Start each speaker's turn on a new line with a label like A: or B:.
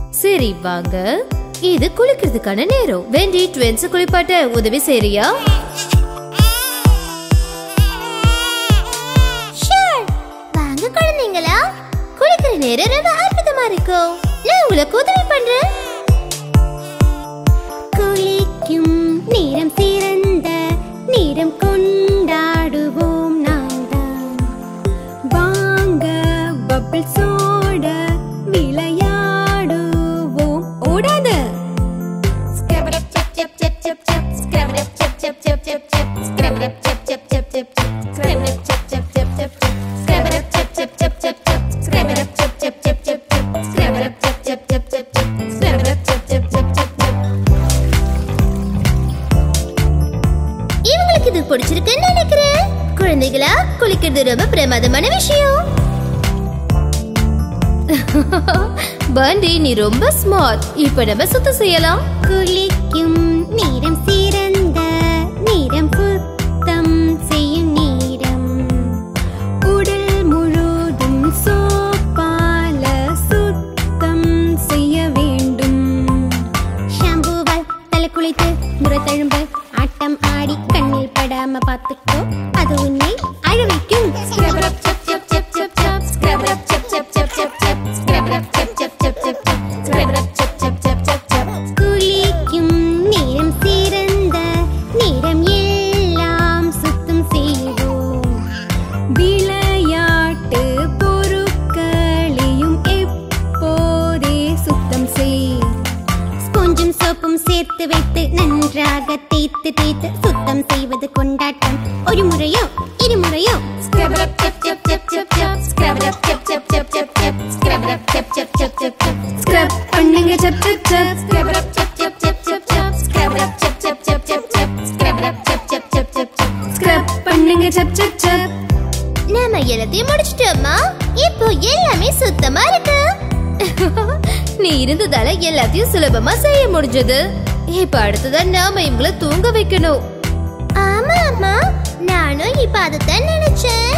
A: சரி வாங்க இது குளிக்கிறதுக்கான நேரம் வெண்டி ட்வின்ஸ் குளிப்பாட்ட உதவி செய்றியா
B: ஷூர் வாங்க குழந்தைங்களா குளிக்கிற நேரம் ரொம்ப அற்புதமா இருக்கும் நான் உங்களுக்கு உதவி பண்றேன் குளிக்கும் நேரம் சிறந்த நேரம் கொண்டாடுவோம் நாங்கள்
C: வாங்க பப்பிள் சோட விளையாடுவோம் ஓடாத
B: இவங்களுக்கு இது பிடிச்சிருக்குன்னு நினைக்கிறேன் குழந்தைகளா குளிக்கிறது ரொம்ப பிரமாதமான விஷயம்
A: பண்டி நீ ரொம்ப ஸ்மார்ட் இப்ப நம்ம சுத்தம் செய்யலாம்
B: குளிக்கும் நேரம் சிறந்த நேரம் சுத்தம் செய்யும் நேரம்
C: உடல் முழுதும் சோப்பால சுத்தம் செய்ய வேண்டும்
B: ஷாம்புவால் தலை குளித்து முறை தழும்பு ஆட்டம் ஆடி கண்ணில் படாம பார்த்துக்கோ அது உன்னை அழ வைக்கும் குளிக்கும் நேரம் சிறந்த நேரம் எல்லாம் சுத்தம் செய்வோம்
C: விளையாட்டு பொருட்களையும் எப்போதே சுத்தம் செய்
B: ஸ்பொஞ்சும் சோப்பும் சேர்த்து வைத்து நன்றாக தேய்த்து தேய்த்து சுத்தம் செய்வது கொண்டாட்டம் ஒரு முறையோ இருமுறையோ
C: ஸ்க்ரப் பண்ணுங்க சப் சப் சப் ஸ்க்ரப் பண்ணுங்க சப் சப் சப்
B: நாம எல்லாத்தையும் முடிச்சிட்டோமா இப்போ எல்லாமே சுத்தமா இருக்கு
A: நீ இருந்ததால எல்லாத்தையும் சுலபமா செய்ய முடிஞ்சது இப்ப அடுத்ததான் நாம இவங்கள தூங்க வைக்கணும்
B: ஆமா அம்மா நானும் இப்ப அதைத்தான் நினைச்சேன்